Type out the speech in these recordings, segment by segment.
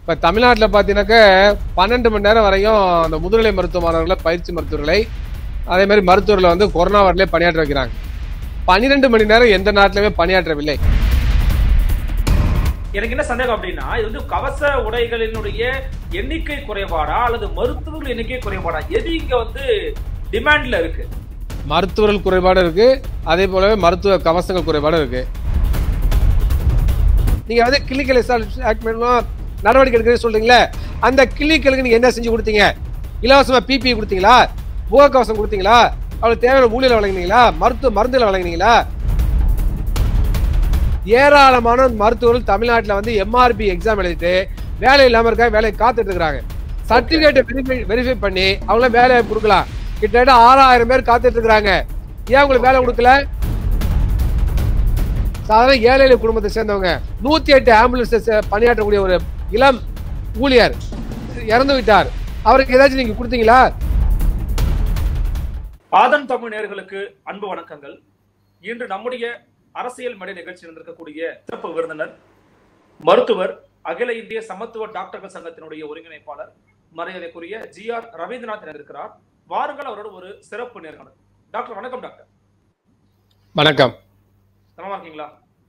இப்போ தமிழ்நாட்டில் பார்த்தீங்கன்னாக்க பன்னெண்டு மணி நேரம் வரையும் அந்த முதுநிலை மருத்துவ மாணவர்களை பயிற்சி மருத்துவர்களை அதே மாதிரி மருத்துவர்களை வந்து கொரோனா வார்டிலே பணியாற்ற வைக்கிறாங்க பன்னிரெண்டு மணி நேரம் எந்த நாட்டிலுமே பணியாற்றவில்லை எனக்கு என்ன சந்தேகம் அப்படின்னா இது வந்து கவச உடைகளினுடைய எண்ணிக்கை குறைபாடா அல்லது மருத்துவர்கள் எண்ணிக்கை குறைபாடா எது இங்க வந்து டிமாண்ட்ல இருக்கு மருத்துவர்கள் குறைபாடு இருக்கு அதே போலவே மருத்துவ கவசங்கள் குறைபாடு இருக்கு நீங்க வந்து கிளினிக்கல் ஆக்ட் பண்ணலாம் நடவடிக்கை எடுக்கிறேன்னு சொல்றீங்களே அந்த கிளினிக்கலுக்கு நீங்க என்ன செஞ்சு கொடுத்தீங்க இலவசமா பிபி கொடுத்தீங்களா முகக்கவசம் கொடுத்தீங்களா அவளுக்கு தேவையான ஊழியர் வழங்கினீங்களா மருத்துவ மருந்துகளை வழங்கினீங்களா ஏராளமான மருத்துவர்கள் தமிழ்நாட்டில் வந்து எம்ஆர்பி எக்ஸாம் எழுதிட்டு வேலை இல்லாம இருக்காங்க வேலையை காத்துட்டு இருக்காங்க சர்டிபிகேட்டை வெரிஃபை வெரிஃபை பண்ணி அவங்கள வேலையை கொடுக்கலாம் கிட்டத்தட்ட ஆறாயிரம் பேர் காத்துட்டு இருக்காங்க ஏன் உங்களுக்கு வேலை கொடுக்கல சாதாரண ஏழை எளிய குடும்பத்தை சேர்ந்தவங்க நூத்தி எட்டு ஆம்புலன்ஸ் பணியாற்றக்கூடிய ஒரு இளம் ஊழியர் இறந்து விட்டார் அவருக்கு ஏதாச்சும் நீங்க கொடுத்தீங்களா ஆதன் தமிழ் நேயர்களுக்கு அன்பு வணக்கங்கள் இன்று நம்முடைய அரசியல் மடை நிகழ்ச்சியில் இருந்திருக்கக்கூடிய சிறப்பு விருந்தினர் மருத்துவர் அகில இந்திய சமத்துவ டாக்டர்கள் சங்கத்தினுடைய ஒருங்கிணைப்பாளர் மரியாதைக்குரிய ஜி ஆர் ரவீந்திரநாத் இருக்கிறார் வாருங்கள் அவரோட ஒரு சிறப்பு நேர்காணல் டாக்டர் வணக்கம் டாக்டர் வணக்கம் நலமா இருக்கீங்களா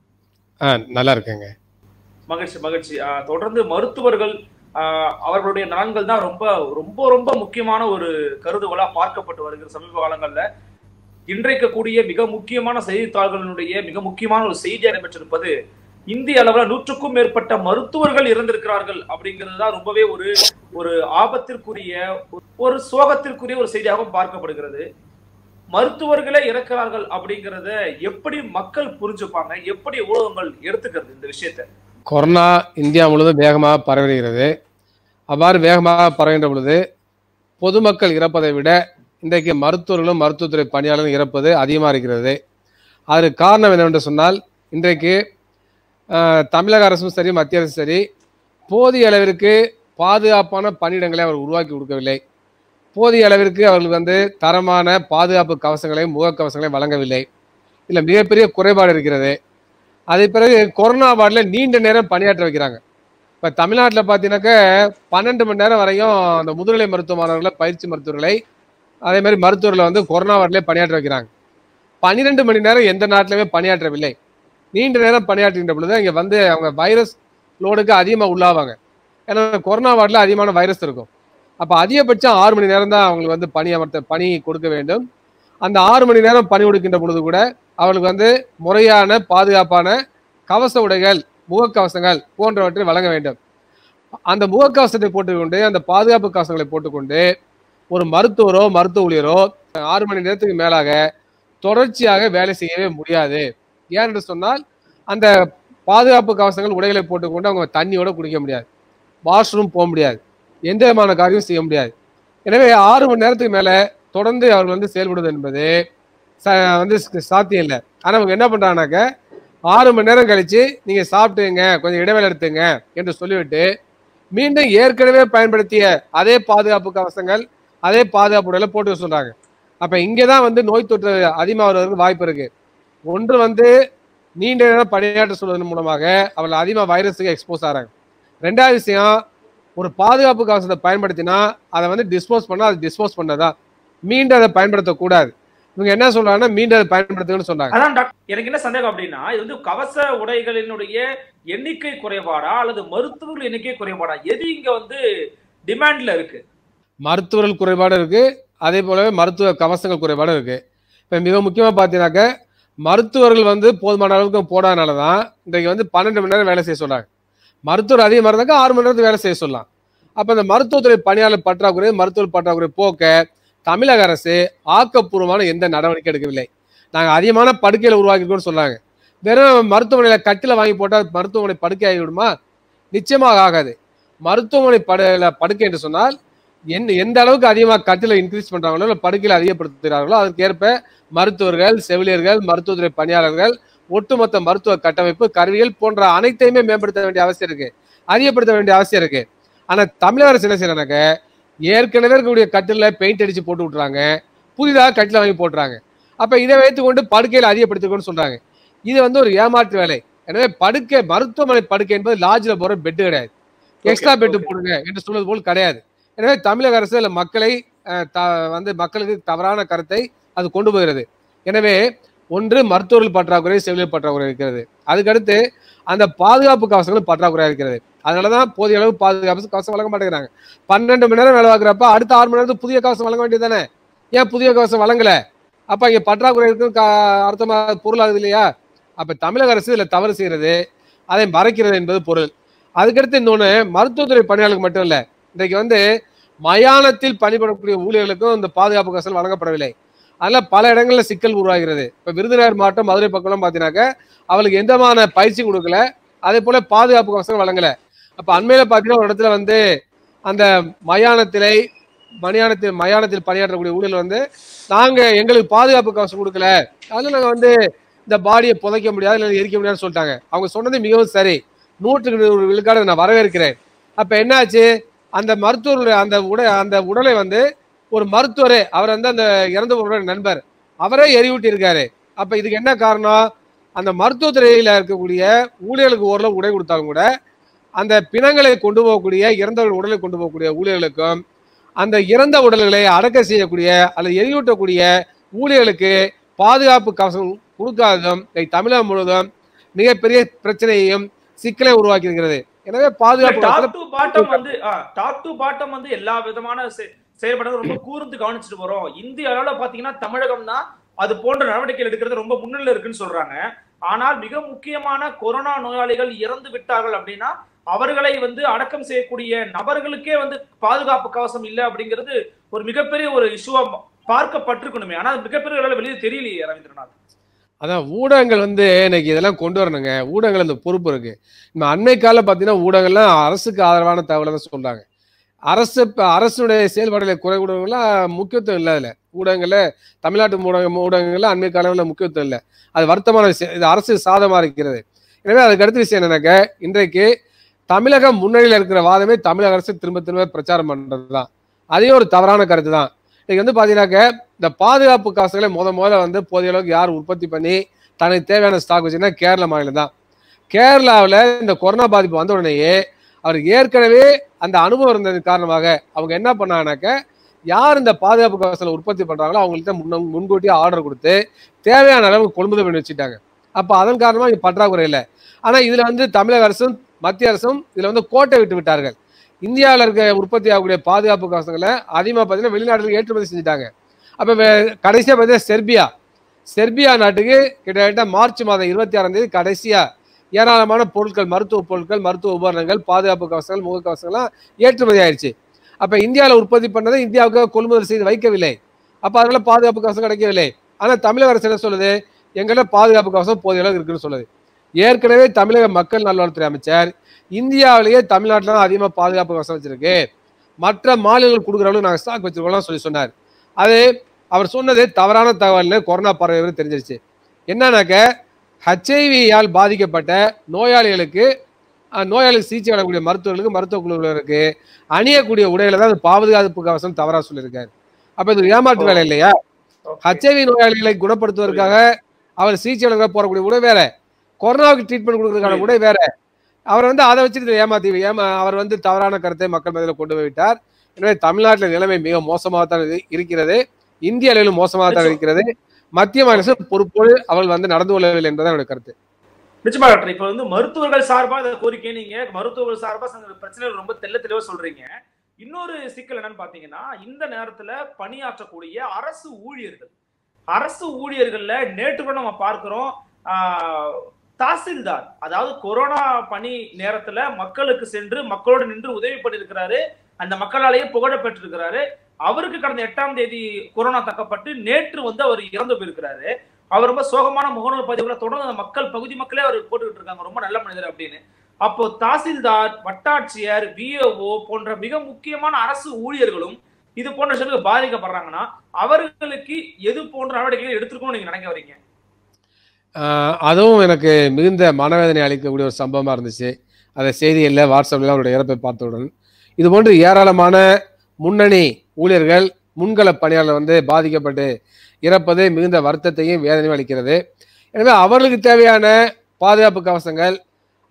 ஆ நல்லா இருக்குங்க மகிழ்ச்சி மகிழ்ச்சி ஆஹ் தொடர்ந்து மருத்துவர்கள் ஆஹ் அவர்களுடைய நலன்கள் தான் ரொம்ப ரொம்ப ரொம்ப முக்கியமான ஒரு கருதுகோளா பார்க்கப்பட்டு வருகிற சமீப காலங்கள்ல இன்றைக்கு கூடிய மிக முக்கியமான செய்தித்தாள்களினுடைய மிக முக்கியமான ஒரு செய்தி இடம்பெற்றிருப்பது இந்திய அளவுல நூற்றுக்கும் மேற்பட்ட மருத்துவர்கள் இறந்திருக்கிறார்கள் அப்படிங்கிறது தான் ரொம்பவே ஒரு ஒரு ஆபத்திற்குரிய ஒரு சோகத்திற்குரிய ஒரு செய்தியாகவும் பார்க்கப்படுகிறது மருத்துவர்களே இறக்கிறார்கள் அப்படிங்கறத எப்படி மக்கள் புரிஞ்சுப்பாங்க எப்படி ஊடகங்கள் எடுத்துக்கிறது இந்த விஷயத்தை கொரோனா இந்தியா முழுவதும் வேகமாக பரவுகிறது அவ்வாறு வேகமாக பரவுகின்ற பொழுது பொதுமக்கள் இறப்பதை விட இன்றைக்கு மருத்துவர்களும் மருத்துவத்துறை பணியாளர்களும் இறப்பது அதிகமாக இருக்கிறது அதற்கு காரணம் என்னவென்று சொன்னால் இன்றைக்கு ஆஹ், தமிழக அரசும் சரி மத்திய அரசும் சரி போதிய அளவிற்கு பாதுகாப்பான பணியிடங்களை அவர் உருவாக்கி கொடுக்கவில்லை போதிய அளவிற்கு அவர்களுக்கு வந்து தரமான பாதுகாப்பு கவசங்களையும் முகக்கவசங்களையும் வழங்கவில்லை இதில் மிகப்பெரிய குறைபாடு இருக்கிறது அதே பிறகு கொரோனா வார்டில் நீண்ட நேரம் பணியாற்ற வைக்கிறாங்க இப்போ தமிழ்நாட்டில் பார்த்தீங்கன்னாக்க பன்னெண்டு மணி நேரம் வரையும் அந்த முதுநிலை மருத்துவ மாணவர்களை பயிற்சி மருத்துவர்களை அதே மாதிரி மருத்துவர்களை வந்து கொரோனா வார்டிலே பணியாற்ற வைக்கிறாங்க பன்னிரெண்டு மணி நேரம் எந்த நாட்டிலுமே பணியாற்றவில்லை நீண்ட நேரம் பணியாற்றுகின்ற பொழுது இங்கே வந்து அவங்க வைரஸ் லோடுக்கு அதிகமாக உள்ளாவாங்க ஏன்னா கொரோனா வார்டில் அதிகமான வைரஸ் இருக்கும் அப்போ அதிகபட்சம் ஆறு மணி நேரம் தான் அவங்களுக்கு வந்து பணி அமர்த்த பணி கொடுக்க வேண்டும் அந்த ஆறு மணி நேரம் பணி கொடுக்கின்ற பொழுது கூட அவர்களுக்கு வந்து முறையான பாதுகாப்பான கவச உடைகள் முகக்கவசங்கள் போன்றவற்றை வழங்க வேண்டும் அந்த முகக்கவசத்தை போட்டுக்கொண்டு அந்த பாதுகாப்பு கவசங்களை போட்டுக்கொண்டு ஒரு மருத்துவரோ மருத்துவ ஊழியரோ ஆறு மணி நேரத்துக்கு மேலாக தொடர்ச்சியாக வேலை செய்யவே முடியாது ஏனென்று சொன்னால் அந்த பாதுகாப்பு கவசங்கள் உடைகளை போட்டுக்கொண்டு அவங்க தண்ணியோட குடிக்க முடியாது வாஷ்ரூம் போக முடியாது எந்த விதமான காரியமும் செய்ய முடியாது எனவே ஆறு மணி நேரத்துக்கு மேல தொடர்ந்து அவர்கள் வந்து செயல்படுவது என்பது ச- வந்து ச- சாத்தியம் இல்லை ஆனா அவங்க என்ன பண்றாங்கனாக்க ஆறு மணி நேரம் கழிச்சு நீங்க சாப்பிட்டுங்க கொஞ்சம் இடைவேளை எடுத்துங்க என்று சொல்லிவிட்டு மீண்டும் ஏற்கனவே பயன்படுத்திய அதே பாதுகாப்பு கவசங்கள் அதே பாதுகாப்பு உடையில போட்டு வர சொல்றாங்க அப்ப இங்கதான் வந்து நோய் தொற்று அதிகமாக வருவதற்கு வாய்ப்பு இருக்கு ஒன்று வந்து நீண்ட நேரம் பணியாற்ற சொல்வதன் மூலமாக அவர்கள் அதிகமாக வைரஸுக்கு எக்ஸ்போஸ் ஆகிறாங்க ரெண்டாவது விஷயம் ஒரு பாதுகாப்பு கவசத்தை பயன்படுத்தினா அதை வந்து டிஸ்போஸ் பண்ணா அது டிஸ்போஸ் பண்ணதான் மீண்டும் அதை பயன்படுத்தக்கூடாது இவங்க என்ன சொல்றாங்கன்னா மீண்டும் அதை பயன்படுத்துங்கன்னு சொன்னாங்க அதான் டாக்டர் எனக்கு என்ன சந்தேகம் அப்படின்னா இது வந்து கவச உடைகளினுடைய எண்ணிக்கை குறைபாடா அல்லது மருத்துவர்கள் எண்ணிக்கை குறைபாடா எது இங்க வந்து டிமாண்ட்ல இருக்கு மருத்துவர்கள் குறைபாடு இருக்கு அதே போலவே மருத்துவ கவசங்கள் குறைபாடு இருக்கு இப்போ மிக முக்கியமாக பார்த்தீங்கன்னாக்க மருத்துவர்கள் வந்து போதுமான அளவுக்கு போடாதனால தான் இன்றைக்கு வந்து பன்னெண்டு மணி நேரம் வேலை செய்ய சொல்றாங்க மருத்துவர் அதிகமாக இருந்தாக்க ஆறு மணி நேரத்துக்கு வேலை செய்ய சொல்லலாம் அப்போ இந்த மருத்துவத்துறை பணியாளர் பற்றாக்குறை மருத்துவர் பற்றாக்குறை போக்க தமிழக அரசு ஆக்கப்பூர்வமான எந்த நடவடிக்கை எடுக்கவில்லை நாங்கள் அதிகமான படுக்கையில் உருவாக்கிருக்கோம்னு சொன்னாங்க வெறும் மருத்துவமனையில் கட்டில வாங்கி போட்டால் மருத்துவமனை படுக்கை ஆகிவிடுமா நிச்சயமாக ஆகாது மருத்துவமனை படு படுக்கை என்று சொன்னால் எந்த எந்த அளவுக்கு அதிகமாக கட்டில இன்க்ரீஸ் பண்றாங்களோ இல்லை படுக்கையில் அதிகப்படுத்துகிறார்களோ அதற்கேற்ப மருத்துவர்கள் செவிலியர்கள் மருத்துவத்துறை பணியாளர்கள் ஒட்டுமொத்த மருத்துவ கட்டமைப்பு கருவிகள் போன்ற அனைத்தையுமே மேம்படுத்த வேண்டிய அவசியம் இருக்கு அதிகப்படுத்த வேண்டிய அவசியம் இருக்கு ஆனா தமிழக அரசு என்ன செய்யறாங்க ஏற்கனவே இருக்கக்கூடிய கட்டில பெயிண்ட் அடிச்சு போட்டு விட்டுறாங்க புதிதாக கட்டில வாங்கி போட்டுறாங்க அப்ப இதை வைத்துக்கொண்டு படுக்கையில் அதிகப்படுத்திக்கணும்னு சொல்றாங்க இது வந்து ஒரு ஏமாற்று வேலை எனவே படுக்கை மருத்துவமனை படுக்கை என்பது லாட்ஜில் போற பெட்டு கிடையாது எக்ஸ்ட்ரா பெட் okay. போடுங்க என்று சொல்வது போல் கிடையாது எனவே தமிழக அரசு அதுல மக்களை அஹ், த- வந்து மக்களுக்கு தவறான கருத்தை அது கொண்டு போகிறது எனவே ஒன்று மருத்துவர்கள் பற்றாக்குறை செவிலியர் பற்றாக்குறை இருக்கிறது அதுக்கடுத்து அந்த பாதுகாப்பு கவசங்களும் பற்றாக்குறை இருக்கிறது அதனாலதான் போதிய அளவு பாதுகாப்பு கவசம் வழங்க மாட்டேங்கிறாங்க பன்னெண்டு மணி நேரம் வேலை பார்க்குறப்ப அடுத்த ஆறு மணி நேரத்துக்கு புதிய கவசம் வழங்க வேண்டியது தானே ஏன் புதிய கவசம் வழங்கல அப்ப இங்க பற்றாக்குறை இருக்குன்னு கா- அர்த்தமா பொருளாகுது இல்லையா அப்ப தமிழக அரசு இதுல தவறு செய்யறது அதை மறைக்கிறது என்பது பொருள் அதுக்கடுத்து இன்னொன்னு மருத்துவத்துறை பணியாளர்களுக்கு மட்டும் இல்ல இன்றைக்கு வந்து மயானத்தில் பணிபடக்கூடிய ஊழியர்களுக்கும் இந்த பாதுகாப்பு கவசம் வழங்கப்படவில்லை அதுல பல இடங்கள்ல சிக்கல் உருவாகிறது இப்ப விருதுநகர் மாவட்டம் மதுரை பக்கம்லாம் பாத்தீங்கன்னாக்க அவளுக்கு எந்தமான பயிற்சி கொடுக்கல அதே போல பாதுகாப்பு கவசம் வழங்கல அப்ப அண்மையில பாத்தீங்கன்னா ஒரு இடத்துல வந்து அந்த மயானத்திலே மயானத்தில் மயானத்தில் பணியாற்றக்கூடிய ஊழியர்கள் வந்து நாங்க எங்களுக்கு பாதுகாப்பு கவசம் கொடுக்கல அதுல நாங்க வந்து இந்த பாடியை புதைக்க முடியாது இல்லை எரிக்க முடியாதுன்னு சொல்லிட்டாங்க அவங்க சொன்னது மிகவும் சரி நூற்றுக்கு நூறு விழுக்காடு நான் வரவேற்கிறேன் அப்ப என்னாச்சு அந்த மருத்துவருடைய அந்த உடை அந்த உடலை வந்து ஒரு மருத்துவரே அவர் வந்து அந்த இறந்து போனவருடைய நண்பர் அவரே எரியூட்டி இருக்காரு அப்ப இதுக்கு என்ன காரணம் அந்த மருத்துவத்துறையில இருக்கக்கூடிய ஊழியர்களுக்கு ஓரளவு உடை கொடுத்தாலும் கூட அந்த பிணங்களை கொண்டு போகக்கூடிய இறந்தவர்கள் உடலை கொண்டு போகக்கூடிய ஊழியர்களுக்கும் அந்த இறந்த உடல்களை அடக்க செய்யக்கூடிய அல்லது எரியூட்டக்கூடிய ஊழியர்களுக்கு பாதுகாப்பு கவசம் கொடுக்காததும் இன்னைக்கு தமிழகம் முழுவதும் மிகப்பெரிய பிரச்சனையையும் சிக்கலை உருவாக்கி இருக்கிறது எனவே பாதுகாப்பு கவசம் டாப் டு பாட்டம் வந்து டாப் டு பாட்டம் வந்து எல்லா விதமான செ- செயல்பாடுகளும் ரொம்ப கூர்ந்து கவனிச்சுட்டு போறோம் இந்திய அளவுல பாத்தீங்கன்னா தமிழகம் தான் அது போன்ற நடவடிக்கைகள் எடுக்கிறது ரொம்ப முன்னிலை இருக்குன்னு சொல்றாங்க ஆனால் மிக முக்கியமான கொரோனா நோயாளிகள் இறந்து விட்டார்கள் அப்படின்னா அவர்களை வந்து அடக்கம் செய்யக்கூடிய நபர்களுக்கே வந்து பாதுகாப்பு கவசம் இல்லை அப்படிங்கிறது ஒரு மிகப்பெரிய ஒரு இஷ்யூவா பார்க்கப்பட்டிருக்கணுமே ஆனா அது மிகப்பெரிய அளவுல வெளியே தெரியலையே ரவீந்திரநாத் அதான் ஊடகங்கள் வந்து இன்னைக்கு இதெல்லாம் கொண்டு வரணுங்க ஊடகங்கள் அந்த பொறுப்பு இருக்கு நம்ம அண்மை கால பார்த்தீங்கன்னா ஊடகங்கள்லாம் அரசுக்கு ஆதரவான தகவலை தான் சொல்றாங்க அரசு இப்ப அரசுடைய செயல்பாடுகளை குறை ஊடகங்கள்லாம் முக்கியத்துவம் இல்லை அதில் ஊடகங்கள்ல தமிழ்நாட்டு ஊடக ஊடகங்கள்ல அண்மை காலங்களில் முக்கியத்துவம் இல்லை அது வருத்தமான விஷயம் இது அரசு சாதமா இருக்கிறது எனவே அதுக்கு அடுத்த விஷயம் என்னன்னாக்க இன்றைக்கு தமிழகம் முன்னணியில் இருக்கிற வாதமே தமிழக அரசு திரும்ப திரும்ப பிரச்சாரம் பண்றது தான் அதையும் ஒரு தவறான கருத்து தான் இன்னைக்கு வந்து பாத்தீங்கன்னாக்க இந்த பாதுகாப்பு காசுகளை முத முதல்ல வந்து போதிய அளவுக்கு யார் உற்பத்தி பண்ணி தனக்கு தேவையான ஸ்டாக் வச்சுன்னா கேரள மாநிலம் தான் கேரளாவில் இந்த கொரோனா பாதிப்பு வந்த உடனேயே அவருக்கு ஏற்கனவே அந்த அனுபவம் இருந்தது காரணமாக அவங்க என்ன பண்ணாங்கனாக்க யார் இந்த பாதுகாப்பு கவசங்களை உற்பத்தி பண்றாங்களோ அவங்கள்ட்ட முன்ன முன்கூட்டியே ஆர்டர் கொடுத்து தேவையான அளவு கொள்முதல் பண்ணி வச்சுட்டாங்க அப்போ அதன் காரணமா இங்க பற்றாக்குறை இல்லை ஆனா இதுல வந்து தமிழக அரசும் மத்திய அரசும் இதுல வந்து கோட்டை விட்டு விட்டார்கள் இந்தியாவில் இருக்க உற்பத்தி ஆகக்கூடிய பாதுகாப்பு கவசங்களை அதிகமாக பார்த்தீங்கன்னா வெளிநாடுகளுக்கு ஏற்றுமதி செஞ்சுட்டாங்க அப்போ கடைசியாக பார்த்தீங்கன்னா செர்பியா செர்பியா நாட்டுக்கு கிட்டத்தட்ட மார்ச் மாதம் இருபத்தி ஆறாம் தேதி கடைசியா ஏராளமான பொருட்கள் மருத்துவ பொருட்கள் மருத்துவ உபகரணங்கள் பாதுகாப்பு கவசங்கள் முகக்கவசங்கள்லாம் ஏற்றுமதி ஆயிடுச்சு அப்ப இந்தியாவில் உற்பத்தி பண்ணதை இந்தியாவுக்கு கொள்முதல் செய்து வைக்கவில்லை அப்ப அதனால பாதுகாப்பு கவசம் கிடைக்கவில்லை ஆனா தமிழக அரசு என்ன சொல்லுது எங்கள பாதுகாப்பு கவசம் போதிய அளவுக்கு இருக்குன்னு சொல்லுது ஏற்கனவே தமிழக மக்கள் நல்வாழ்வுத்துறை அமைச்சர் இந்தியாவிலேயே தமிழ்நாட்டில் தான் அதிகமாக பாதுகாப்பு கவசம் வச்சிருக்கு மற்ற மாநிலங்கள் கொடுக்குற அளவுக்கு நாங்கள் ஸ்டாக் வச்சிருக்கோம்லாம் சொல்லி சொன்னார் அது அவர் சொன்னது தவறான தகவல்னு கொரோனா பரவி தெரிஞ்சிருச்சு என்னன்னாக்க ஹெச்ஐவியால் பாதிக்கப்பட்ட நோயாளிகளுக்கு அஹ், நோயாளிகளுக்கு சிகிச்சை வழங்கக்கூடிய மருத்துவர்களுக்கு மருத்துவ குழுவினருக்கு அணியக்கூடிய உடைகளை தான் அந்த பாதுகாப்பு கவசம் தவறா சொல்லியிருக்காரு அப்ப இது ஒரு ஏமாற்று வேலை இல்லையா ஹெச்ஐவி நோயாளிகளை குணப்படுத்துவதற்காக அவர் சிகிச்சை வழங்க போறக்கூடிய உடை வேற கொரோனாவுக்கு ட்ரீட்மெண்ட் கொடுக்கறதுக்கான உடை வேற அவர் வந்து அதை வச்சுட்டு ஏமாத்தி ஏமா அவர் வந்து தவறான கருத்தை மக்கள் மத்தியில் கொண்டு போய் விட்டார் எனவே தமிழ்நாட்டில் நிலைமை மிக மோசமாக தான் இரு- இருக்கிறது இந்திய அளவிலும் மோசமாக தான் இருக்கிறது மத்திய அரசு பொறுப்போடு அவர்கள் வந்து நடந்து கொள்ளவில்லை என்பதுதான் என்னுடைய கருத்து நிச்சயமா டாக்டர் இப்ப வந்து மருத்துவர்கள் சார்பா இந்த கோரிக்கை நீங்க மருத்துவர்கள் சார்பா சில பிரச்சனைகள் ரொம்ப தெள்ள தெளிவா சொல்றீங்க இன்னொரு சிக்கல் என்னன்னு பாத்தீங்கன்னா இந்த நேரத்துல பணியாற்றக்கூடிய அரசு ஊழியர்கள் அரசு ஊழியர்கள்ல நேற்று கூட நம்ம பார்க்கிறோம் ஆஹ், தாசில்தார் அதாவது கொரோனா பணி நேரத்துல மக்களுக்கு சென்று மக்களோடு நின்று உதவி பண்ணியிருக்கிறாரு அந்த மக்களாலேயே புகழ பெற்றிருக்கிறாரு அவருக்கு கடந்த எட்டாம் தேதி கொரோனா தக்கப்பட்டு நேற்று வந்து அவர் இறந்து போயிருக்கிறாரு அவர் ரொம்ப சோகமான முகநூல் பதிவுல தொடர்ந்து அந்த மக்கள் பகுதி மக்களே அவர் போட்டுக்கிட்டு இருக்காங்க ரொம்ப நல்ல மனிதர் அப்படின்னு அப்போ தாசில்தார் வட்டாட்சியர் விஓஓ போன்ற மிக முக்கியமான அரசு ஊழியர்களும் இது போன்ற விஷயங்களுக்கு பாதிக்கப்படுறாங்கன்னா அவர்களுக்கு எது போன்ற நடவடிக்கைகள் எடுத்திருக்கணும்னு நீங்க நினைக்க வரீங்க ஆஹ் அதுவும் எனக்கு மிகுந்த மனவேதனை அளிக்கக்கூடிய ஒரு சம்பவமா இருந்துச்சு அந்த செய்தியில் வாட்ஸ்அப்ல அவருடைய இறப்பை பார்த்தவுடன் இது போன்று ஏராளமான முன்னணி ஊழியர்கள் முன்கள பணியாளர் வந்து பாதிக்கப்பட்டு இறப்பது மிகுந்த வருத்தத்தையும் வேதனையும் அளிக்கிறது எனவே அவர்களுக்கு தேவையான பாதுகாப்பு கவசங்கள்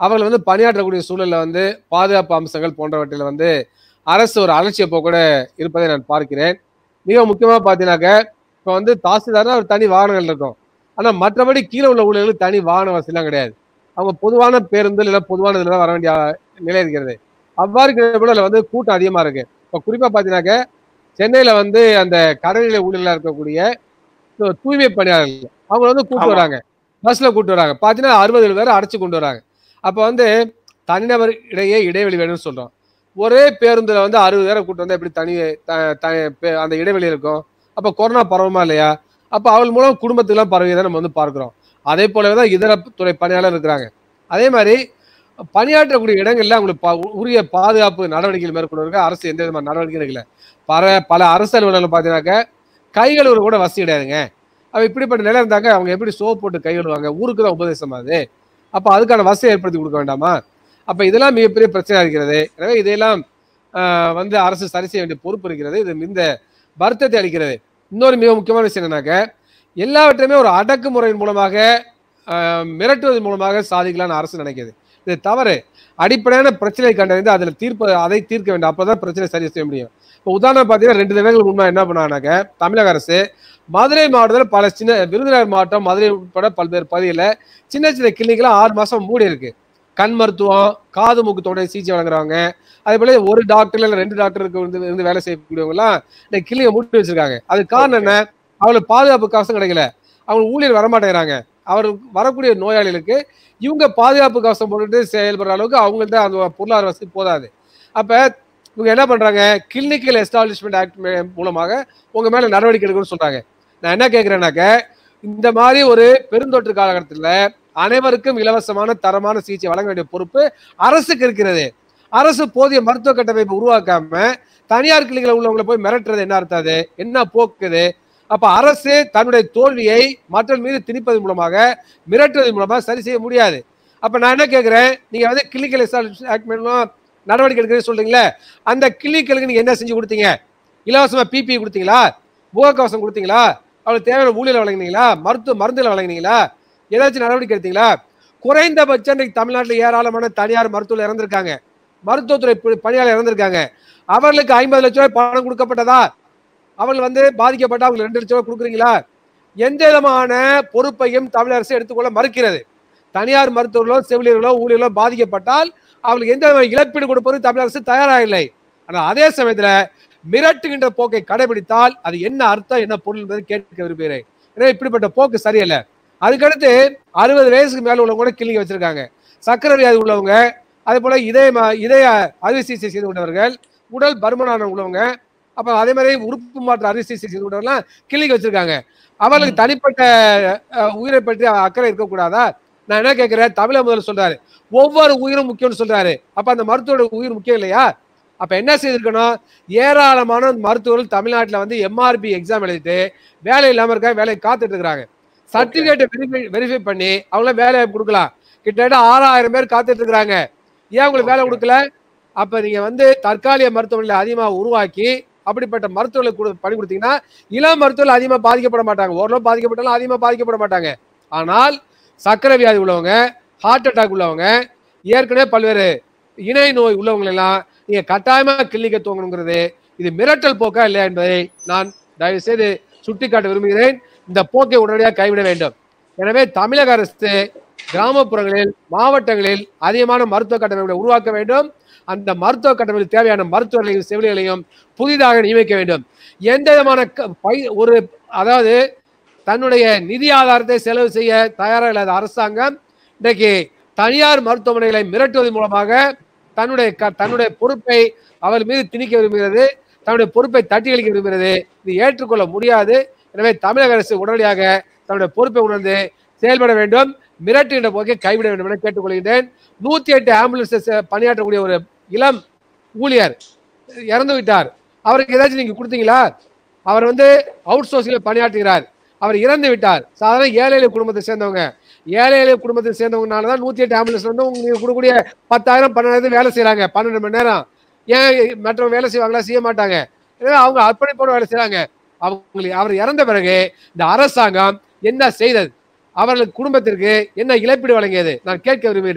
அவர்கள் வந்து பணியாற்றக்கூடிய சூழல்ல வந்து பாதுகாப்பு அம்சங்கள் போன்றவற்றில் வந்து அரசு ஒரு அலட்சிய போக்கூட இருப்பதை நான் பார்க்கிறேன் மிக முக்கியமா பார்த்தீங்கன்னாக்க இப்போ வந்து தாசில்தார்னா ஒரு தனி வாகனங்கள் இருக்கும் ஆனா மற்றபடி கீழே உள்ள ஊழியர்களுக்கு தனி வாகன வசதிலாம் கிடையாது அவங்க பொதுவான பேருந்து இல்லை பொதுவான இதுல தான் வர வேண்டிய நிலை இருக்கிறது அவ்வாறு இருக்கிற வந்து கூட்டம் அதிகமா இருக்கு இப்போ குறிப்பா பார்த்தீங்கன்னாக்க சென்னையில வந்து அந்த கடற்நிலை ஊழியர்களா இருக்கக்கூடிய து- தூய்மை பணியாளர்கள் அவங்க வந்து கூட்டு ஆமா. வராங்க பஸ்ல கூட்டு வராங்க பார்த்தீங்கன்னா அறுபது பேர் அடைச்சு கொண்டு வராங்க அப்போ வந்து தனிநபர் இடையே இடைவெளி வேணும்னு சொல்றோம் ஒரே பேருந்துல வந்து அறுபது பேரை கூட்டு வந்தா எப்படி தனி த- த- பே- அந்த இடைவெளி இருக்கும் அப்ப கொரோனா பரவுமா இல்லையா அப்ப அவள் மூலம் குடும்பத்துக்குலாம் பரவியதை நம்ம வந்து பார்க்கிறோம் அதே போலவே தான் இதர துறை பணியாளர் இருக்கிறாங்க அதே மாதிரி பணியாற்றக்கூடிய இடங்கள்ல அவங்களுக்கு பா- உரிய பாதுகாப்பு நடவடிக்கைகள் மேற்கொள்வதற்கு அரசு எந்த விதமான நடவடிக்கையும் எடுக்கல பல பல அரசு அலுவலர்கள் பார்த்தீங்கன்னாக்க கை கழுவுற கூட வசதி கிடையாதுங்க அப்ப இப்படிப்பட்ட நிலை இருந்தாக்க அவங்க எப்படி சோப் போட்டு கை கழுவுவாங்க ஊருக்கு தான் உபதேசம் அது அப்ப அதுக்கான வசதி ஏற்படுத்தி கொடுக்க வேண்டாமா அப்ப இதெல்லாம் மிகப்பெரிய பிரச்சனையா இருக்கிறது எனவே இதையெல்லாம் ஆஹ், வந்து அரசு சரி செய்ய வேண்டிய பொறுப்பு இருக்கிறது இது இந்த வருத்தத்தை அளிக்கிறது இன்னொரு மிக முக்கியமான விஷயம் என்னன்னாக்க எல்லாவற்றையுமே ஒரு அடக்குமுறையின் மூலமாக ஆஹ், மிரட்டுவதன் மூலமாக சாதிக்கலாம்னு அரசு நினைக்குது இது தவறு அடிப்படையான பிரச்சனை கண்டறிந்து அதில் தீர்ப்பு அதை தீர்க்க வேண்டும் அப்பதான் பிரச்சனை சரி செய்ய முடியும் இப்போ உதாரணம் பார்த்தீங்கன்னா ரெண்டு தினங்களுக்கு முன்னால் என்ன பண்ணாங்கன்னாக்க தமிழக அரசு மதுரை மாவட்டத்தில் பல சின்ன விருதுநகர் மாவட்டம் மதுரை உட்பட பல்வேறு பகுதியில் சின்ன சின்ன கிளினிக்லாம் ஆறு மாசம் மூடி இருக்கு கண் மருத்துவம் காது மூக்கு தொண்டை சிகிச்சை வழங்குறவங்க அதே போல ஒரு டாக்டர் இல்லை ரெண்டு டாக்டருக்கு வந்து இருந்து வேலை செய்யக்கூடியவங்க எல்லாம் இந்த கிளினிக்கை மூடி வச்சிருக்காங்க அதுக்கு காரணம் என்ன அவங்களுக்கு பாதுகாப்பு கவசம் கிடைக்கல அவங்க ஊழியர் வரமாட்டேங்கிறாங்க அவர் வரக்கூடிய நோயாளிகளுக்கு இவங்க பாதுகாப்பு கவசம் போட்டுட்டு செயல்படுற அளவுக்கு அவங்கள்ட்ட அந்த பொருளாதார வசதி போதாது அப்ப இவங்க என்ன பண்றாங்க கிளினிக்கல் எஸ்டாப்ளிஷ்மெண்ட் ஆக்ட் மூலமாக உங்க மேல நடவடிக்கை எடுக்கணும்னு சொல்றாங்க நான் என்ன கேட்கிறேன்னாக்க இந்த மாதிரி ஒரு பெருந்தொற்று காலகட்டத்தில் அனைவருக்கும் இலவசமான தரமான சிகிச்சை வழங்க வேண்டிய பொறுப்பு அரசுக்கு இருக்கிறது அரசு போதிய மருத்துவ கட்டமைப்பு உருவாக்காம தனியார் கிளிகளை உள்ளவங்களை போய் மிரட்டுறது என்ன அர்த்தம் அது என்ன போக்குது அப்ப அரசு தன்னுடைய தோல்வியை மற்றவர்கள் மீது திணிப்பதன் மூலமாக மிரட்டுவதன் மூலமாக சரி செய்ய முடியாது அப்ப நான் என்ன கேட்கிறேன் நீங்க வந்து கிளினிக்கல் ஆக்ட் மூலம் நடவடிக்கை எடுக்கிறேன்னு சொல்றீங்களே அந்த கிளினிக்கலுக்கு நீங்க என்ன செஞ்சு கொடுத்தீங்க இலவசமா பிபி கொடுத்தீங்களா முகக்கவசம் கொடுத்தீங்களா அவளுக்கு தேவையான ஊழியர் வழங்கினீங்களா மருத்துவ மருந்துகளை வழங்கினீங்களா ஏதாச்சும் நடவடிக்கை எடுத்தீங்களா குறைந்தபட்சம் இன்னைக்கு தமிழ்நாட்டில் ஏராளமான தனியார் மருத்துவர் இறந்திருக்காங்க மருத்துவத்துறை பணி- பணியாளர் இறந்திருக்காங்க அவர்களுக்கு ஐம்பது லட்சம் ரூபாய் பணம் கொடுக்கப்பட்டதா அவர்கள் வந்து பாதிக்கப்பட்ட அவங்களுக்கு ரெண்டு லட்சம் ரூபாய் கொடுக்குறீங்களா எந்த விதமான பொறுப்பையும் தமிழக அரசு எடுத்துக்கொள்ள மறுக்கிறது தனியார் மருத்துவர்களோ செவிலியர்களோ ஊழியர்களோ பாதிக்கப்பட்டால் அவங்களுக்கு எந்த விதமான இழப்பீடு கொடுப்பது தமிழக அரசு தயாராக இல்லை ஆனால் அதே சமயத்துல மிரட்டுகின்ற போக்கை கடைபிடித்தால் அது என்ன அர்த்தம் என்ன பொருள் என்பதை கேட்க விரும்புகிறேன் எனவே இப்படிப்பட்ட போக்கு சரியில்லை அதுக்கடுத்து அறுபது வயசுக்கு மேல உள்ளவங்க கூட கிளினிக் வச்சிருக்காங்க சக்கரை வியாதி உள்ளவங்க அதே போல இதய ம- இதய அறுவை சிகிச்சை செய்து கொண்டவர்கள் உடல் பருமனான உள்ளவங்க அப்ப அதே மாதிரி உறுப்பு மாற்று அறுவை சிகிச்சை செய்து கொண்டவர்கள்லாம் கிளினிக் வச்சிருக்காங்க அவர்களுக்கு தனிப்பட்ட அஹ், உயிரை பற்றி அக்கறை இருக்கக்கூடாதா நான் என்ன கேட்கிறேன் தமிழக முதல்வர் சொல்றாரு ஒவ்வொரு உயிரும் முக்கியம்னு சொல்றாரு அப்ப அந்த மருத்துவோட உயிர் முக்கியம் இல்லையா அப்ப என்ன செய்திருக்கணும் ஏராளமான மருத்துவர்கள் தமிழ்நாட்டுல வந்து எம்ஆர்பி எக்ஸாம் எழுதிட்டு வேலை இல்லாம இருக்காங்க வேலையை காத்துட்டு இருக்காங்க சர்டிபிகேட்டை வெரிஃபை வெரிஃபை பண்ணி அவங்கள வேலையை கொடுக்கலாம் கிட்டத்தட்ட ஆறாயிரம் பேர் காத்துட்டு இருக்காங்க ஏன் உங்களுக்கு வேலை Okay. கொடுக்கல அப்ப நீங்க வந்து தற்காலிக மருத்துவமனைகளை அதிகமா உருவாக்கி அப்படிப்பட்ட மருத்துவர்களை கொடு- பணி கொடுத்தீங்கன்னா இளம் மருத்துவர்கள் அதிகமா பாதிக்கப்பட மாட்டாங்க ஓரளவு பாதிக்கப்பட்டாலும் அதிகமா பாதிக்கப்பட மாட்டாங்க ஆனால் சக்கரை வியாதி உள்ளவங்க ஹார்ட் அட்டாக் உள்ளவங்க ஏற்கனவே பல்வேறு இணை நோய் உள்ளவங்க எல்லாம் நீங்க கட்டாயமா கிளினிக்கை துவங்கணுங்கிறது இது மிரட்டல் போக்கா இல்லையா என்பதை நான் தயவு செய்து சுட்டிக்காட்ட விரும்புகிறேன் இந்த போக்கை உடனடியாக கைவிட வேண்டும் எனவே தமிழக அரசு கிராமப்புறங்களில் மாவட்டங்களில் அதிகமான மருத்துவ கட்டமைப்பை உருவாக்க வேண்டும் அந்த மருத்துவ கட்டமைப்பில் தேவையான மருத்துவர்களையும் செவிலிகளையும் புதிதாக நியமிக்க வேண்டும் எந்த விதமான க- பை- ஒரு அதாவது தன்னுடைய நிதி ஆதாரத்தை செலவு செய்ய தயாராக இல்லாத அரசாங்கம் இன்றைக்கு தனியார் மருத்துவமனைகளை மிரட்டுவதன் மூலமாக தன்னுடைய க- தன்னுடைய பொறுப்பை அவர் மீது திணிக்க விரும்புகிறது தன்னுடைய பொறுப்பை தட்டி கழிக்க விரும்புகிறது இது ஏற்றுக்கொள்ள முடியாது எனவே தமிழக அரசு உடனடியாக தன்னுடைய பொறுப்பை உணர்ந்து செயல்பட வேண்டும் மிரட்டுகின்ற போக்கை கைவிட வேண்டும் என கேட்டுக்கொள்கிறேன் நூத்தி எட்டு ஆம்புலன்ஸ் பணியாற்றக்கூடிய ஒரு இளம் ஊழியர் இறந்து விட்டார் அவருக்கு ஏதாச்சும் நீங்க கொடுத்தீங்களா அவர் வந்து அவுட் சோர்சிங்ல பணியாற்றுகிறார் அவர் இறந்து விட்டார் சாதாரண ஏழை எளிய குடும்பத்தை சேர்ந்தவங்க ஏழை எளிய குடும்பத்தை சேர்ந்தவங்கனால தான் நூத்தி எட்டு ஆம்புலன்ஸ் வந்து உங்களுக்கு கொடுக்கக்கூடிய பத்தாயிரம் பன்னெண்டாயிரம் வேலை செய்றாங்க பன்னெண்டு மணி நேரம் ஏன் மற்றவங்க வேலை செய்வாங்களா செய்ய மாட்டாங்க எனவே அவங்க அர்ப்பணிப்போடு வேலை செய்றாங்க அவங்களுக்கு அவர் இறந்த பிறகு இந்த அரசாங்கம் என்ன செய்தது அவர்களுக்கு குடும்பத்திற்கு என்ன இழப்பீடு வழங்கியது நான் கேட்க விரும்புகிறேன்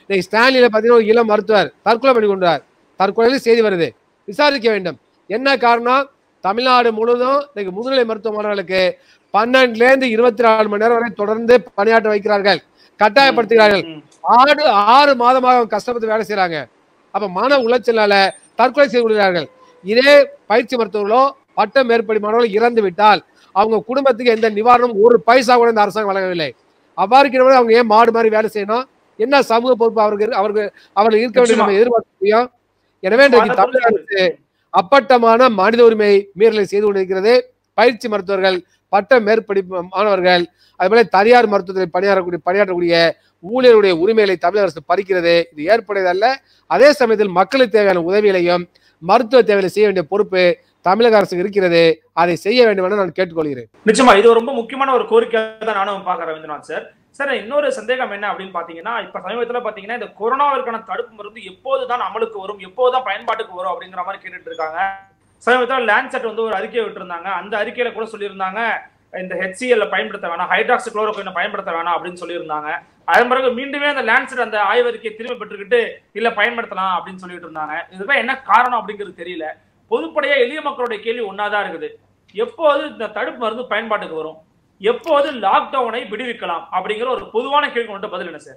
இன்னைக்கு ஸ்டான்லியில பாத்தீங்கன்னா ஒரு இளம் மருத்துவர் தற்கொலை பண்ணி கொண்டார் தற்கொலையில் செய்தி வருது விசாரிக்க வேண்டும் என்ன காரணம் தமிழ்நாடு முழுவதும் இன்னைக்கு முதுநிலை மருத்துவ மாணவர்களுக்கு பன்னெண்டுல இருந்து இருபத்தி நாலு மணி நேரம் வரை தொடர்ந்து பணியாற்ற வைக்கிறார்கள் கட்டாயப்படுத்துகிறார்கள் ம். ஆறு ஆறு மாதமாக அவங்க கஷ்டப்பட்டு வேலை செய்றாங்க அப்ப மன உளைச்சலால தற்கொலை செய்து கொள்கிறார்கள் இதே பயிற்சி மருத்துவர்களோ பட்ட மேற்படி மாணவர்கள் இறந்து விட்டால் அவங்க குடும்பத்துக்கு எந்த நிவாரணம் ஒரு பைசா கூட இந்த அரசாங்கம் வழங்கவில்லை அவ்வாறு இருக்கிறவங்க அவங்க ஏன் மாடு மாதிரி வேலை செய்யணும் என்ன சமூக பொறுப்பு அவருக்கு இருக்கு- அவருக்கு அவர்கள் இருக்க வேண்டிய நம்ம எதிர்பார்க்க முடியும் எனவே இன்றைக்கு தமிழக அரசு அப்பட்டமான மனித உரிமை மீறலை செய்து கொண்டிருக்கிறது பயிற்சி மருத்துவர்கள் பட்ட மேற்படிப்பு மாணவர்கள் அதுபோல தனியார் மருத்துவத்தில் பணியாற்றக்கூடிய பணியாற்றக்கூடிய ஊழியருடைய உரிமைகளை தமிழக அரசு பறிக்கிறது இது ஏற்புடையதல்ல அதே சமயத்தில் மக்களுக்கு தேவையான உதவிகளையும் மருத்துவ தேவைகளை செய்ய வேண்டிய பொறுப்பு தமிழக அரசுக்கு இருக்கிறது அதை செய்ய வேண்டும் என நான் கேட்டுக்கொள்கிறேன் நிச்சயமா இது ரொம்ப முக்கியமான ஒரு கோரிக்கை தான் நானும் பாக்குறேன் ரவீந்திரநாத் சார் சார் இன்னொரு சந்தேகம் என்ன அப்படின்னு பாத்தீங்கன்னா இப்ப சமீபத்துல பாத்தீங்கன்னா இந்த கொரோனாவிற்கான தடுப்பு மருந்து எப்போதுதான் அமலுக்கு வரும் எப்போதுதான் பயன்பாட்டுக்கு வரும் அப்படிங்கிற மாதிரி கேட்டுட்டு இருக்காங்க சமீபத்தில் லேண்ட்செட் வந்து ஒரு அறிக்கையை விட்டுருந்தாங்க அந்த அறிக்கையில கூட சொல்லியிருந்தாங்க இந்த ஹெச்சிஎல்ல பயன்படுத்த வேணாம் ஹைட்ராக்சி குளோரோகுயினை பயன்படுத்த வேணாம் அப்படின்னு சொல்லியிருந்தாங்க அதன் பிறகு மீண்டுமே அந்த லேண்ட்செட் அந்த ஆய்வறிக்கையை திரும்ப பெற்றுக்கிட்டு இல்ல பயன்படுத்தலாம் அப்படின்னு சொல்லிட்டு இருந்தாங்க இதுதான் என்ன காரணம் அப்படிங்கிறது தெரியல பொதுப்படையா எளிய மக்களுடைய கேள்வி ஒன்னாதான் இருக்குது எப்போது இந்த தடுப்பு மருந்து பயன்பாட்டுக்கு வரும் எப்போது லாக்டவுனை விடுவிக்கலாம் அப்படிங்கிற ஒரு பொதுவான கேள்வி மட்டும் பதில் என்ன சார்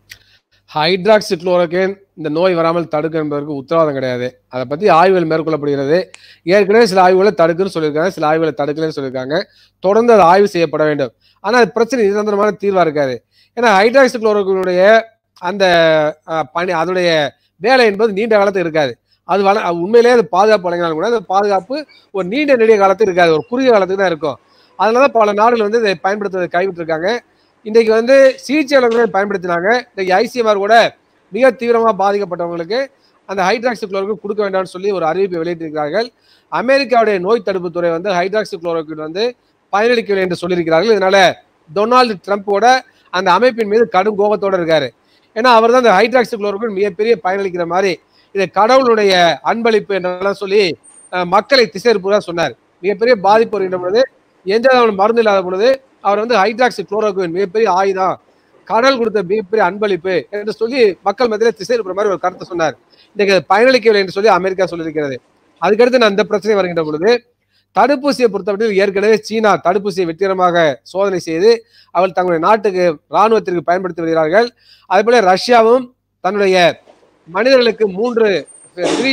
ஹைட்ராக்சி குளோரோகேன் இந்த நோய் வராமல் தடுக்க என்பதற்கு உத்தரவாதம் கிடையாது அதை பத்தி ஆய்வுகள் மேற்கொள்ளப்படுகிறது ஏற்கனவே சில ஆய்வுகளை தடுக்குன்னு சொல்லியிருக்காங்க சில ஆய்வுகளை தடுக்கலன்னு சொல்லியிருக்காங்க தொடர்ந்து அது ஆய்வு செய்யப்பட வேண்டும் ஆனா அது பிரச்சனை நிரந்தரமான தீர்வா இருக்காது ஏன்னா ஹைட்ராக்சி குளோரோகினுடைய அந்த அஹ், பணி அதனுடைய வேலை என்பது நீண்ட காலத்துக்கு இருக்காது அது வள அது உண்மையிலேயே அது பாதுகாப்பு வழங்கினாலும் கூட அந்த பாதுகாப்பு ஒரு நீண்ட நெடிய காலத்துக்கு இருக்காது ஒரு குறுகிய காலத்துக்கு தான் இருக்கும் அதனால பல நாடுகள் வந்து இதை பயன்படுத்துவதை கைவிட்டு இருக்காங்க இன்றைக்கு வந்து சிகிச்சையாளர்கள் பயன்படுத்தினாங்க இன்னைக்கு ஐசிஎம்ஆர் கூட மிக தீவிரமாக பாதிக்கப்பட்டவங்களுக்கு அந்த ஹைட்ராக்சி குளோரோக்கின் கொடுக்க வேண்டாம்னு சொல்லி ஒரு அறிவிப்பை வெளியிட்டிருக்கிறார்கள் அமெரிக்காவுடைய நோய் தடுப்பு துறை வந்து ஹைட்ராக்சி குளோரோக்கின் வந்து பயனளிக்கவில்லை என்று சொல்லியிருக்கிறார்கள் இதனால டொனால்டு ட்ரம்ப்போட அந்த அமைப்பின் மீது கடும் கோபத்தோட இருக்காரு ஏன்னா அவர் தான் அந்த ஹைட்ராக்சி குளோரோக்கின் மிகப்பெரிய பயனளிக்கிற மாதிரி இது கடவுளுடைய அன்பளிப்பு என்றெல்லாம் சொல்லி அஹ், மக்களை திசைப்பதாக சொன்னார் மிகப்பெரிய பாதிப்பு வருகின்ற பொழுது எந்த விதமான மருந்து இல்லாத பொழுது அவர் வந்து ஹைட்ராக்சி குளோரோகுயின் மிகப்பெரிய ஆயுதம் கடல் கொடுத்த மிகப்பெரிய அன்பளிப்பு என்று சொல்லி மக்கள் மத்தியில திசை இருக்கிற மாதிரி ஒரு கருத்தை சொன்னார் இன்னைக்கு அது பயனளிக்கவில்லை என்று சொல்லி அமெரிக்கா சொல்லியிருக்கிறது அதுக்கடுத்து நான் இந்த பிரச்சனை வருகின்ற பொழுது தடுப்பூசியை பொறுத்தவரையில் ஏற்கனவே சீனா தடுப்பூசியை வெற்றிகரமாக சோதனை செய்து அவள் தங்களுடைய நாட்டுக்கு இராணுவத்திற்கு பயன்படுத்தி வருகிறார்கள் அதேபோல ரஷ்யாவும் தன்னுடைய மனிதர்களுக்கு மூன்று த்ரீ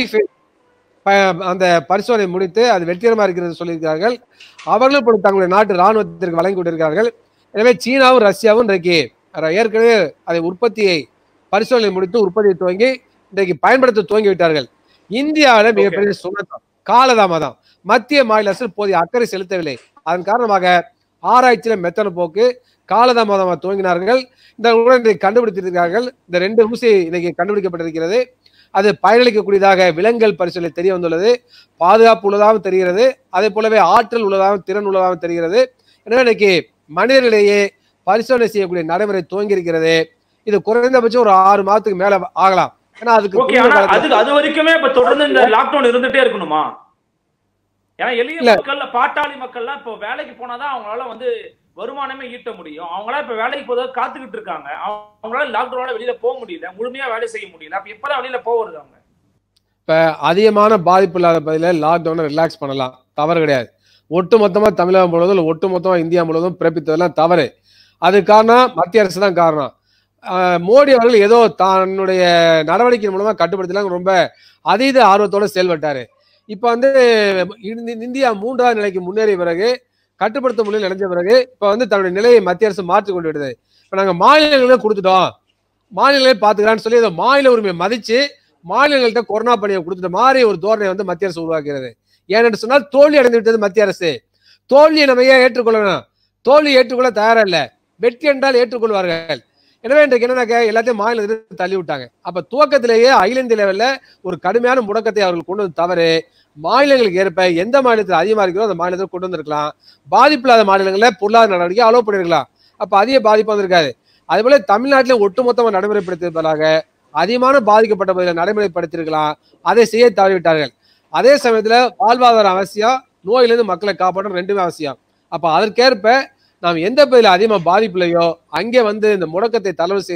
அந்த பரிசோதனை முடித்து அது வெற்றிகரமாக இருக்கிறது சொல்லியிருக்கிறார்கள் அவர்களும் இப்பொழுது தங்களுடைய நாட்டு இராணுவத்திற்கு வழங்கி கொண்டிருக்கிறார்கள் எனவே சீனாவும் ரஷ்யாவும் இன்றைக்கு ர- ஏற்கனவே அதை உற்பத்தியை பரிசோதனை முடித்து உற்பத்தியை துவங்கி இன்றைக்கு பயன்படுத்த துவங்கி விட்டார்கள் இந்தியாவில் மிகப்பெரிய சுணக்கம் காலதாமதம் மத்திய மாநில அரசு போதிய அக்கறை செலுத்தவில்லை அதன் காரணமாக ஆராய்ச்சியில மெத்தன போக்கு காலதாமதமாக துவங்கினார்கள் இந்த உடன் இன்றைக்கு கண்டுபிடித்திருக்கிறார்கள் இந்த ரெண்டு ஊசி இன்னைக்கு கண்டுபிடிக்கப்பட்டிருக்கிறது அது பயனளிக்கக்கூடியதாக விலங்குகள் பரிசோதனை தெரிய வந்துள்ளது பாதுகாப்பு உள்ளதாகவும் தெரிகிறது அதே போலவே ஆற்றல் உள்ளதாகவும் திறன் உள்ளதாகவும் தெரிகிறது எனவே இன்னைக்கு மனிதர்களிடையே பரிசோதனை செய்யக்கூடிய நடைமுறை துவங்கி இருக்கிறது இது குறைந்தபட்சம் ஒரு ஆறு மாதத்துக்கு மேல ஆகலாம் ஏன்னா அதுக்கு ஓகே குறுகிய ஆனா காலத்துல- அது அது வரைக்குமே இப்ப தொடர்ந்து இந்த லாக்டவுன் இருந்துட்டே இருக்கணுமா ஏன்னா எளிய இல்ல. மக்கள் பாட்டாளி மக்கள்லாம் இப்போ வேலைக்கு போனாதான் அவங்களால வந்து வருமானமே ஈட்ட முடியும் அவங்களாம் இப்ப வேலைக்கு போதாக காத்துக்கிட்டு இருக்காங்க அவங்களால லாக்டவுனால வெளியில போக முடியல முழுமையா வேலை செய்ய முடியல அப்ப எப்பதான் வெளியில போறது அவங்க இப்ப அதிகமான பாதிப்பு இல்லாத பதில லாக்டவுனை ரிலாக்ஸ் பண்ணலாம் தவறு கிடையாது ஒட்டு மொத்தமா தமிழகம் முழுவதும் இல்ல ஒட்டு மொத்தமா இந்தியா முழுவதும் பிறப்பித்ததெல்லாம் தவறு அது காரணம் மத்திய அரசு தான் காரணம் ஆஹ் மோடி அவர்கள் ஏதோ தன்னுடைய நடவடிக்கை மூலமா கட்டுப்படுத்தலாம் ரொம்ப அதீத ஆர்வத்தோட செயல்பட்டாரு இப்ப வந்து இந்த- இந்தியா மூன்றாவது நிலைக்கு முன்னேறிய பிறகு கட்டுப்படுத்த முடியல நினைச்ச பிறகு இப்ப வந்து தன்னுடைய நிலையை மத்திய அரசு மாற்றி கொண்டு விடுது இப்ப நாங்க மாநிலங்களே கொடுத்துட்டோம் மாநிலங்களே பாத்துக்கலாம்னு சொல்லி ஏதோ மாநில உரிமையை மதிச்சு மாநிலங்கள்கிட்ட கொரோனா பணியை கொடுத்துட்ட மாதிரி ஒரு தோரணை வந்து மத்திய அரசு உருவாக்குகிறது ஏனென்று சொன்னால் தோல்வி அடைந்து விட்டது மத்திய அரசு தோல்வியை நம்ம ஏன் ஏற்றுக்கொள்ளணும் தோல்வி ஏற்றுக்கொள்ள தயாரா இல்ல வெற்றி என்றால் ஏற்றுக்கொள்வார்கள் எனவே இன்றைக்கு என்னன்னாக்க எல்லாத்தையும் மாநிலத்திற்கு தள்ளி விட்டாங்க அப்ப துவக்கத்திலேயே அகில இந்திய லெவல்ல ஒரு கடுமையான முடக்கத்தை அவர்கள் கொண்டு வந்து தவறு மாநிலங்களுக்கு ஏற்ப எந்த மாநிலத்தில் அதிகமா இருக்கிறோ அந்த மாநிலத்தில் கொண்டு வந்திருக்கலாம் பாதிப்பு இல்லாத மாநிலங்களில் பொருளாதார நடவடிக்கை அலோவ் பண்ணிருக்கலாம் அப்ப அதிக பாதிப்பு வந்திருக்காது அதே போல தமிழ்நாட்டில் ஒட்டுமொத்தமாக நடைமுறைப்படுத்தியதாக அதிகமான பாதிக்கப்பட்ட பகுதியில் நடைமுறைப்படுத்தியிருக்கலாம் அதை செய்ய தவறிவிட்டார்கள் அதே சமயத்துல வாழ்வாதாரம் அவசியம் நோயிலிருந்து மக்களை காப்பாற்றணும் ரெண்டுமே அவசியம் அப்ப அதற்கேற்ப நாம் எந்த பகுதியில் அதிகமாக பாதிப்பு இல்லையோ அங்கே வந்து இந்த முடக்கத்தை தளர்வு செய்து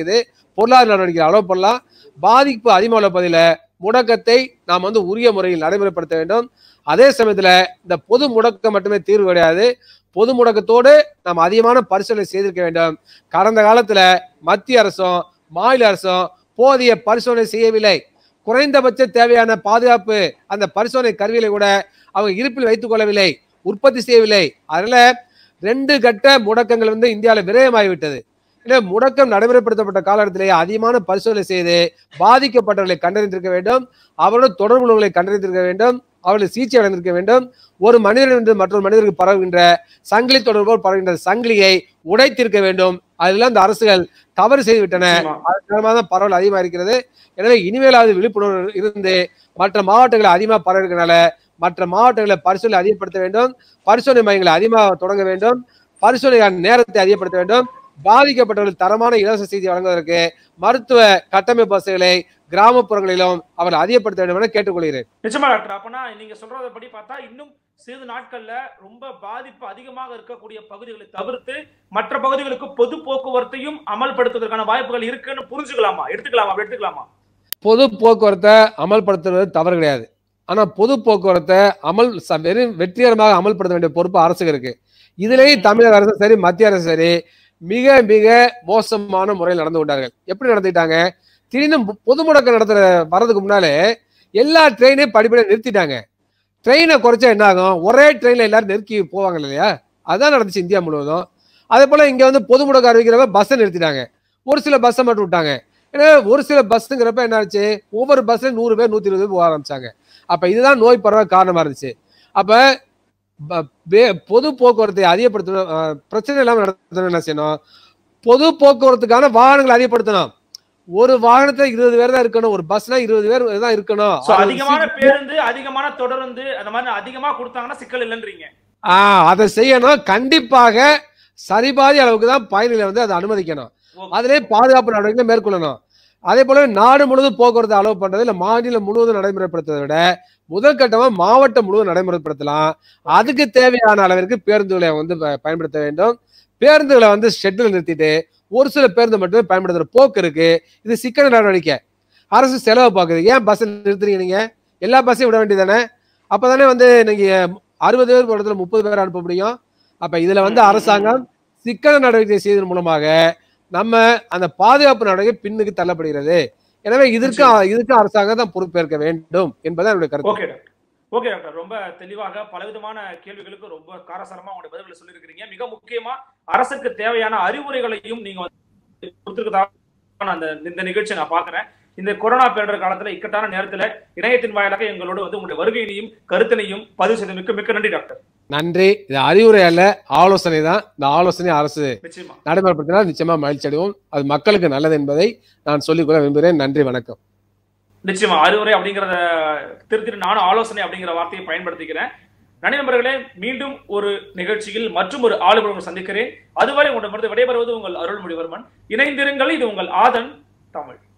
பொருளாதார நடவடிக்கை அலோவ் பண்ணலாம் பாதிப்பு அதிகமாக உள்ள பகுதியில் முடக்கத்தை நாம் வந்து உரிய முறையில் நடைமுறைப்படுத்த வேண்டும் அதே சமயத்தில் இந்த பொது முடக்கம் மட்டுமே தீர்வு கிடையாது பொது முடக்கத்தோடு நாம் அதிகமான பரிசீலனை செய்திருக்க வேண்டும் கடந்த காலத்துல மத்திய அரசும் மாநில அரசும் போதிய பரிசோதனை செய்யவில்லை குறைந்தபட்ச தேவையான பாதுகாப்பு அந்த பரிசோதனை கருவிகளை கூட அவங்க இருப்பில் வைத்துக் கொள்ளவில்லை உற்பத்தி செய்யவில்லை அதனால ரெண்டு கட்ட முடக்கங்கள் வந்து இந்தியாவில் விரயமாகிவிட்டது எனவே முடக்கம் நடைமுறைப்படுத்தப்பட்ட காலகட்டத்திலேயே அதிகமான பரிசோதனை செய்து பாதிக்கப்பட்டவர்களை கண்டறிந்திருக்க வேண்டும் அவருடன் தொடர்புள்ளவர்களை கண்டறிந்திருக்க வேண்டும் அவர்களை சிகிச்சை அடைந்திருக்க வேண்டும் ஒரு மனிதனிலிருந்து மற்றொரு மனிதருக்கு பரவுகின்ற சங்கிலி தொடர்போல் பரவுகின்ற சங்கிலியை உடைத்திருக்க வேண்டும் அதெல்லாம் இந்த அரசுகள் தவறு செய்து விட்டன நிச்சயமா. அதன் காரணமாக தான் பரவல் அதிகமாக இருக்கிறது எனவே இனிமேலாவது விழிப்புணர்வு இருந்து மற்ற மாவட்டங்களை அதிகமாக பரவுகிறனால மற்ற மாவட்டங்களை பரிசோதனை அதிகப்படுத்த வேண்டும் பரிசோதனை மையங்களை அதிகமாக தொடங்க வேண்டும் பரிசோதனைக்கான நேரத்தை அதிகப்படுத்த வேண்டும் பாதிக்கப்பட்டவர்கள் தரமான இலவச செய்தி வழங்குவதற்கு மருத்துவ கட்டமைப்பு வசதிகளை கிராமப்புறங்களிலும் அவர் அதிகப்படுத்த வேண்டும் என கேட்டுக்கொள்கிறேன் நிச்சயமா டாக்டர் அப்பனா நீங்க சொல்றதபடி பார்த்தா இன்னும் சிறிது நாட்கள்ல ரொம்ப பாதிப்பு அதிகமாக இருக்கக்கூடிய பகுதிகளை தவிர்த்து மற்ற பகுதிகளுக்கு பொது போக்குவரத்தையும் அமல்படுத்துவதற்கான வாய்ப்புகள் இருக்குன்னு புரிஞ்சுக்கலாமா எடுத்துக்கலாமா அப்படி எடுத்துக்கலாமா பொது போக்குவரத்தை அமல்படுத்துவது தவறு கிடையாது ஆனா பொது போக்குவரத்தை அமல் ச- வெறும் வெற்றிகரமாக அமல்படுத்த வேண்டிய பொறுப்பு அரசுக்கு இருக்கு இதுலேயும் தமிழக அரசு சரி மத்திய அரசு சரி மிக மிக மோசமான முறையில் நடந்து கொண்டார்கள் எப்படி நடந்துக்கிட்டாங்க திடீர்னு பொ- பொது முடக்கம் நடத்துற வர்றதுக்கு முன்னாலே எல்லா ட்ரெயினையும் படிப்படியாக நிறுத்திட்டாங்க ட்ரெயினை குறைச்சா என்ன ஆகும் ஒரே ட்ரெயினில் எல்லாரும் நெருக்கி போவாங்க இல்லையா அதான் நடந்துச்சு இந்தியா முழுவதும் அதே போல இங்க வந்து பொது முடக்கம் அறிவிக்கிறப்ப பஸ்ஸை நிறுத்திட்டாங்க ஒரு சில பஸ்ஸை மட்டும் விட்டாங்க ஏன்னா ஒரு சில பஸ்ஸுங்கிறப்ப என்ன ஆச்சு ஒவ்வொரு பஸ்ல நூறு பேர் நூத்தி இருபது பேர் போக ஆரம்பிச்சாங்க அப்ப இதுதான் நோய் பரவ காரணமா இருந்துச்சு அப்ப ப- வே- பொது போக்குவரத்தை அதிகப்படுத்தணும் அஹ், பிரச்சனை இல்லாம நடத்தணும் என்ன செய்யணும் பொது போக்குவரத்துக்கான வாகனங்களை அதிகப்படுத்தணும் ஒரு வாகனத்துல இருபது பேர் தான் இருக்கணும் ஒரு பஸ்னா இருபது பேர் தான் இருக்கணும் சோ அது அதிகமான சீட் பேருந்து அதிகமான தொடருந்து அந்த மாதிரி அதிகமா கொடுத்தாங்கன்னா சிக்கல் இல்லைன்றீங்க ஆஹ் அதை செய்யணும் கண்டிப்பாக சரிபாதி அளவுக்கு தான் பயணிகளை வந்து அதை அனுமதிக்கணும் ஓகே. அதிலே பாதுகாப்பு நடவடிக்கை மேற்கொள்ளணும் அதே போல நாடு முழுவதும் போக்குவரத்து அலோவ் பண்றது இல்ல மாநிலம் முழுவதும் நடைமுறைப்படுத்துவதை விட முதல் கட்டமா மாவட்டம் முழுவதும் நடைமுறைப்படுத்தலாம் அதுக்கு தேவையான அளவிற்கு பேருந்துகளை வந்து ப- பயன்படுத்த வேண்டும் பேருந்துகளை வந்து ஷெட்டில் நிறுத்திட்டு ஒரு சில பேருந்து மட்டுமே பயன்படுத்துற போக்கு இருக்கு இது சிக்கன நடவடிக்கை அரசு செலவு பார்க்குது ஏன் பஸ் நிறுத்துறீங்க நீங்க எல்லா பஸ்ஸையும் விட வேண்டியதானே அப்பதானே வந்து நீங்க அறுபது பேர் போடுறதுல முப்பது பேர் அனுப்ப முடியும் அப்ப இதுல வந்து ம், ம், அரசாங்கம் சிக்கன நடவடிக்கை செய்வதன் மூலமாக நம்ம அந்த பாதுகாப்பு நடவடிக்கை பின்னுக்கு தள்ளப்படுகிறது எனவே இதற்கு இதற்கு அரசாங்கம் தான் பொறுப்பேற்க வேண்டும் என்பது என்னுடைய கருத்து ஓகே டாக்டர் ஓகே டாக்டர் ரொம்ப தெளிவாக பலவிதமான கேள்விகளுக்கு ரொம்ப காரசாரமா உங்களுடைய பதில்களை சொல்லியிருக்கிறீங்க மிக முக்கியமா அரசுக்கு தேவையான அறிவுரைகளையும் நீங்க வந்து கொடுத்திருக்கதாக அந்த இந்த நிகழ்ச்சியை நான் பார்க்கிறேன் இந்த கொரோனா பேரிடர் காலத்துல இக்கட்டான நேரத்துல இணையத்தின் வாயிலாக எங்களோடு வந்து உங்களுடைய வருகையினையும் கருத்தினையும் பதிவு செய்தமைக்கு மிக்க நன்றி டாக்டர் நன்றி இது அறிவுரை அல்ல ஆலோசனை தான் இந்த ஆலோசனை அரசு நிச்சயமா நடைமுறைப்படுத்தினால் நிச்சயமா மகிழ்ச்சி அடைவோம் அது மக்களுக்கு நல்லது என்பதை நான் சொல்லிக்கொள்ள விரும்புகிறேன் நன்றி வணக்கம் நிச்சயமா அறிவுரை அப்படிங்கறத திருத்திட்டு நானும் ஆலோசனை அப்படிங்கிற வார்த்தையை பயன்படுத்திக்கிறேன் நண்பர்களே மீண்டும் ஒரு நிகழ்ச்சியில் மற்றும் ஒரு ஆளுநர் சந்திக்கிறேன் அதுவரை உங்களிடமிருந்து விடைபெறுவது உங்கள் அருள்மொழிவர்மன் இணைந்திருங்கள் இது உங்கள் ஆதன் தமிழ்